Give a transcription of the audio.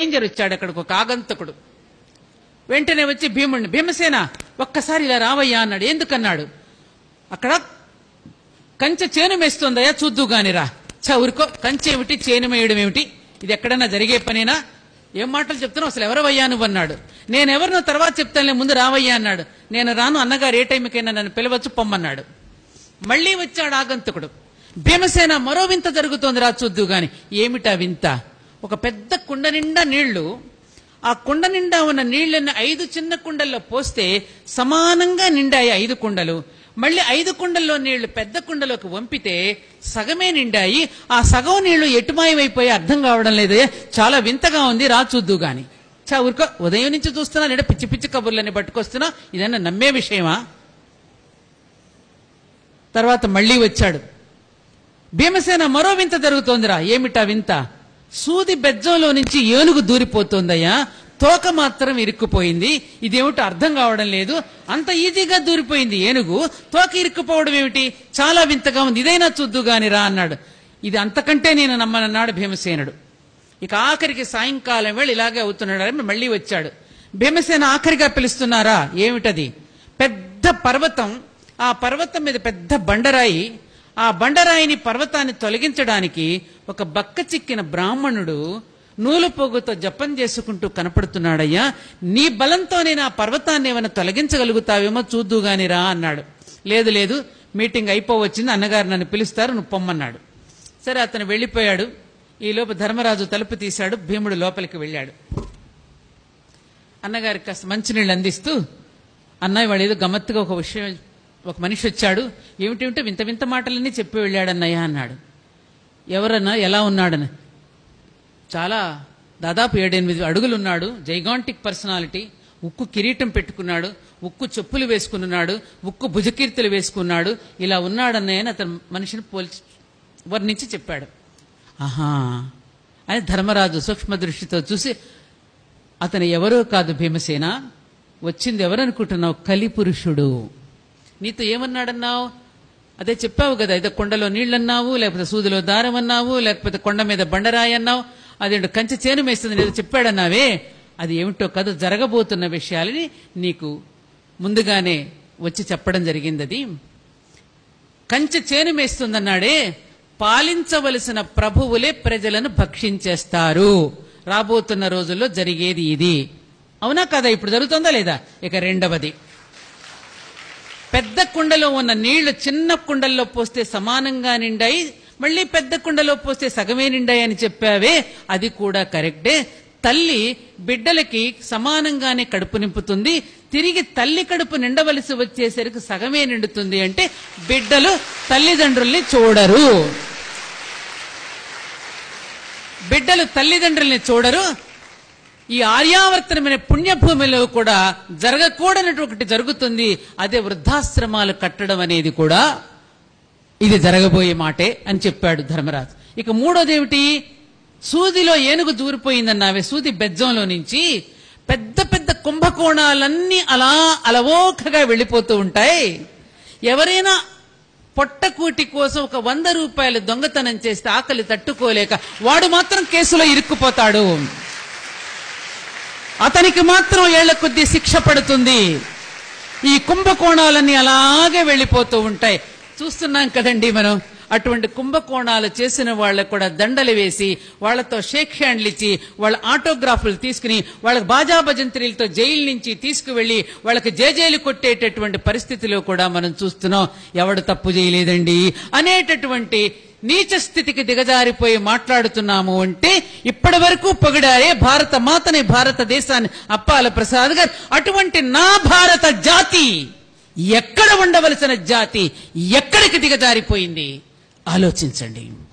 stranger వచ్చాడు అక్కడికి ఒక ఆగంతకుడు వెంటనే వచ్చి భీముడిని భీమసేన ఒక్కసారి ఇలా రావయ్యా అన్నాడు ఎందుకన్నాడు అక్కడ కంచె చేను మేస్తుందయ్యా చూద్దు గానిరా చ ఊరుకో కంచె ఏమిటి చేను మేయడం ఏమిటి ఇది ఎక్కడన్నా జరిగే పనేనా ఏం మాటలు చెప్తున్నావు అసలు ఎవరవయ్యా నువ్వు అన్నాడు నేను ఎవరినో తర్వాత చెప్తానులే ముందు రావయ్యా అన్నాడు నేను రాను అన్నగారు ఏ టైంకైనా నన్ను పిలవచ్చు పొమ్మన్నాడు మళ్ళీ వచ్చాడు ఆగంతకుడు భీమసేన మరో వింత జరుగుతోంది రా చూద్దు గాని ఏమిటా వింత ఒక పెద్ద కుండ నిండా నీళ్లు ఆ కుండ నిండా ఉన్న నీళ్లను ఐదు చిన్న కుండల్లో పోస్తే సమానంగా నిండాయి ఐదు కుండలు మళ్ళీ ఐదు కుండల్లో నీళ్లు పెద్ద కుండలోకి వంపితే సగమే నిండాయి ఆ సగం నీళ్లు ఎటుమాయమైపోయి అర్థం కావడం లేదే చాలా వింతగా ఉంది రా చూద్దు గాని చా ఊరుకో ఉదయం నుంచి చూస్తున్నా లేదా పిచ్చి పిచ్చి కబుర్లని పట్టుకొస్తున్నా ఇదన్నా నమ్మే విషయమా తర్వాత మళ్ళీ వచ్చాడు భీమసేన మరో వింత జరుగుతోందిరా ఏమిటా వింత సూది బెజ్జంలో నుంచి ఏనుగు దూరిపోతోందయ్యా తోక మాత్రం ఇరుక్కుపోయింది ఇదేమిటో అర్థం కావడం లేదు అంత ఈజీగా దూరిపోయింది ఏనుగు తోక ఇరుక్కుపోవడం ఏమిటి చాలా వింతగా ఉంది ఇదైనా చూద్దు గాని రా అన్నాడు ఇది అంతకంటే నేను నమ్మనన్నాడు భీమసేనుడు ఇక ఆఖరికి సాయంకాలం వేళ ఇలాగే అవుతున్నాడు అని మళ్ళీ వచ్చాడు భీమసేన ఆఖరిగా పిలుస్తున్నారా ఏమిటది పెద్ద పర్వతం ఆ పర్వతం మీద పెద్ద బండరాయి ఆ బండరాయిని పర్వతాన్ని తొలగించడానికి ఒక బక్క చిక్కిన బ్రాహ్మణుడు నూలు పోగుతో జపం చేసుకుంటూ కనపడుతున్నాడయ్యా నీ బలంతో నేను ఆ పర్వతాన్ని ఏమైనా తొలగించగలుగుతావేమో చూద్దు గాని రా అన్నాడు లేదు లేదు మీటింగ్ అయిపోవచ్చింది అన్నగారు నన్ను పిలుస్తారు నువ్వు పొమ్మన్నాడు సరే అతను వెళ్ళిపోయాడు ఈ లోపు ధర్మరాజు తలుపు తీశాడు భీముడు లోపలికి వెళ్ళాడు అన్నగారికి కాస్త మంచినీళ్ళు అందిస్తూ అన్నయ్య వాడు ఏదో గమ్మత్తుగా ఒక విషయం ఒక మనిషి వచ్చాడు ఏమిటేమిటో వింత వింత మాటలన్నీ చెప్పి వెళ్ళాడు అన్నయ్య అన్నాడు ఎవరన్నా ఎలా ఉన్నాడని చాలా దాదాపు ఏడెనిమిది అడుగులు ఉన్నాడు జైగాంటిక్ పర్సనాలిటీ ఉక్కు కిరీటం పెట్టుకున్నాడు ఉక్కు చెప్పులు వేసుకున్నాడు ఉక్కు భుజకీర్తులు వేసుకున్నాడు ఇలా ఉన్నాడన్నయ్య అని అతను మనిషిని పోల్చి వర్ణించి చెప్పాడు ఆహా అని ధర్మరాజు సూక్ష్మ దృష్టితో చూసి అతను ఎవరో కాదు భీమసేన వచ్చింది ఎవరనుకుంటున్నావు కలిపురుషుడు నీతో ఏమన్నాడన్నావు అదే చెప్పావు కదా ఏదో కొండలో నీళ్ళన్నావు లేకపోతే సూదిలో దారం అన్నావు లేకపోతే కొండ మీద బండరాయి అన్నావు అదేంటో కంచె చేను మేస్తుంది ఏదో చెప్పాడన్నావే అది ఏమిటో కదా జరగబోతున్న విషయాలని నీకు ముందుగానే వచ్చి చెప్పడం జరిగింది అది కంచె చేను మేస్తుందన్నాడే పాలించవలసిన ప్రభువులే ప్రజలను భక్షించేస్తారు రాబోతున్న రోజుల్లో జరిగేది ఇది అవునా కదా ఇప్పుడు జరుగుతుందా లేదా ఇక రెండవది పెద్ద కుండలో ఉన్న నీళ్లు చిన్న కుండల్లో పోస్తే సమానంగా నిండాయి మళ్ళీ పెద్ద కుండలో పోస్తే సగమే నిండాయి అని చెప్పావే అది కూడా కరెక్టే తల్లి బిడ్డలకి సమానంగానే కడుపు నింపుతుంది తిరిగి తల్లి కడుపు నిండవలసి వచ్చేసరికి సగమే నిండుతుంది అంటే బిడ్డలు తల్లిదండ్రుల్ని చూడరు బిడ్డలు తల్లిదండ్రుల్ని చూడరు ఈ ఆర్యావర్తనమైన పుణ్యభూమిలో కూడా జరగకూడనటువంటి జరుగుతుంది అదే వృద్ధాశ్రమాలు కట్టడం అనేది కూడా ఇది జరగబోయే మాటే అని చెప్పాడు ధర్మరాజు ఇక మూడోది ఏమిటి సూదిలో ఏనుగు దూరిపోయిందన్నావే సూది బెజ్జంలో నుంచి పెద్ద పెద్ద కుంభకోణాలన్నీ అలా అలవోకగా వెళ్ళిపోతూ ఉంటాయి ఎవరైనా పొట్టకూటి కోసం ఒక వంద రూపాయలు దొంగతనం చేస్తే ఆకలి తట్టుకోలేక వాడు మాత్రం కేసులో ఇరుక్కుపోతాడు అతనికి మాత్రం ఏళ్ల కొద్దీ శిక్ష పడుతుంది ఈ కుంభకోణాలన్నీ అలాగే వెళ్ళిపోతూ ఉంటాయి చూస్తున్నాం కదండి మనం అటువంటి కుంభకోణాలు చేసిన వాళ్ళకు కూడా దండలు వేసి వాళ్ళతో షేక్ హ్యాండ్లు ఇచ్చి వాళ్ళ ఆటోగ్రాఫ్లు తీసుకుని వాళ్ళకి బాజా భజంత్రీలతో జైలు నుంచి తీసుకువెళ్లి వాళ్ళకి జేజేలు కొట్టేటటువంటి పరిస్థితిలో కూడా మనం చూస్తున్నాం ఎవడు తప్పు చేయలేదండి అనేటటువంటి నీచ స్థితికి దిగజారిపోయి మాట్లాడుతున్నాము అంటే ఇప్పటి వరకు పొగిడారే భారత మాతని భారతదేశాన్ని అప్పాల ప్రసాద్ గారు అటువంటి నా భారత జాతి ఎక్కడ ఉండవలసిన జాతి ఎక్కడికి దిగజారిపోయింది ఆలోచించండి